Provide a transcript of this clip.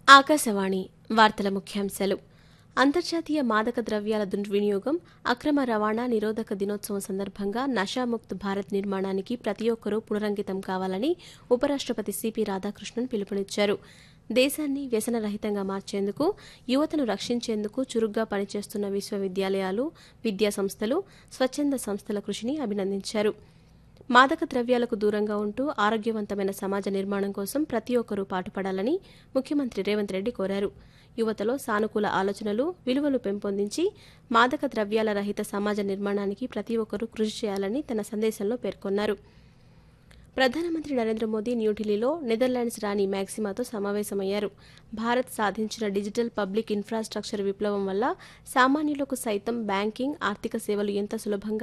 ఆకాశవాణి వార్తల ముఖ్యాంశాలు అంతర్జాతీయ మాదక ద్రవ్యాల దుర్వినియోగం అక్రమ రవాణా నిరోధక దినోత్సవం సందర్భంగా నషాముక్త్ భారత్ నిర్మాణానికి ప్రతి ఒక్కరూ పునరంకితం కావాలని ఉపరాష్టపతి సిపి రాధాకృష్ణన్ పిలుపునిచ్చారు దేశాన్ని వ్యసనరహితంగా మార్చేందుకు యువతను రక్షించేందుకు చురుగ్గా పనిచేస్తున్న విశ్వవిద్యాలయాలు విద్యా సంస్థలు స్వచ్ఛంద సంస్థల కృషిని అభినందించారు మాదక ద్రవ్యాలకు దూరంగా ఉంటూ ఆరోగ్యవంతమైన సమాజ నిర్మాణం కోసం ప్రతి ఒక్కరూ పాటుపడాలని ముఖ్యమంత్రి రేవంత్ రెడ్డి కోరారు యువతలో సానుకూల ఆలోచనలు విలువలు పెంపొందించి మాదక ద్రవ్యాల రహిత సమాజ నిర్మాణానికి ప్రతి ఒక్కరూ కృషి చేయాలని తన సందేశంలో పేర్కొన్నారు ప్రధానమంత్రి నరేంద్ర మోదీ న్యూఢిల్లీలో నెదర్లాండ్స్ రాణి మ్యాక్సిమాతో సమావేశమయ్యారు భారత్ సాధించిన డిజిటల్ పబ్లిక్ ఇన్ఫ్రాస్ట్రక్చర్ విప్లవం వల్ల సామాన్యులకు సైతం బ్యాంకింగ్ ఆర్థిక సేవలు ఎంత సులభంగా